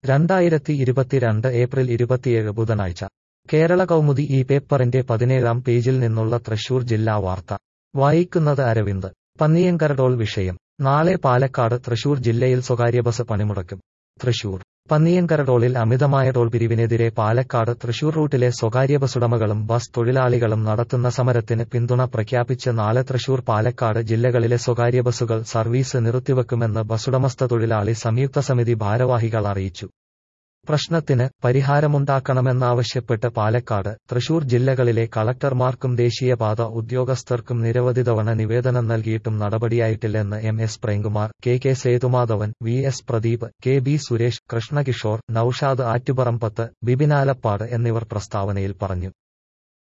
രണ്ടായിരത്തി ഇരുപത്തിരണ്ട് ഏപ്രിൽ ഇരുപത്തിയേഴ് ബുധനാഴ്ച കേരള കൗമുദി ഈ പേപ്പറിന്റെ പതിനേഴാം പേജിൽ നിന്നുള്ള തൃശൂർ ജില്ലാ വാർത്ത വായിക്കുന്നത് അരവിന്ദ് പന്നിയങ്കരടോൾ വിഷയം നാളെ പാലക്കാട് തൃശൂർ ജില്ലയിൽ സ്വകാര്യ ബസ് പണിമുടക്കും തൃശൂർ പന്നിയങ്കരടോളിൽ അമിതമായ ടോൾ പിരിവിനെതിരെ പാലക്കാട് തൃശൂർ റൂട്ടിലെ സ്വകാര്യ ബസ്സുടമകളും ബസ് തൊഴിലാളികളും നടത്തുന്ന സമരത്തിന് പിന്തുണ പ്രഖ്യാപിച്ച് നാളെ തൃശൂർ പാലക്കാട് ജില്ലകളിലെ സ്വകാര്യ ബസ്സുകൾ സർവീസ് നിർത്തിവെക്കുമെന്ന് ബസ്സുടമസ്ഥ തൊഴിലാളി സംയുക്ത സമിതി ഭാരവാഹികൾ അറിയിച്ചു പ്രശ്നത്തിന് പരിഹാരമുണ്ടാക്കണമെന്നാവശ്യപ്പെട്ട് പാലക്കാട് തൃശൂർ ജില്ലകളിലെ കളക്ടർമാർക്കും ദേശീയപാത ഉദ്യോഗസ്ഥർക്കും നിരവധി തവണ നിവേദനം നൽകിയിട്ടും നടപടിയായിട്ടില്ലെന്ന് M S Premkumar K K Sethumadhavan V S Pradeep K B Suresh Krishnakishore Noushad Attuparambath Bibin Alappad എന്നിവർ പ്രസ്താവനയിൽ പറഞ്ഞു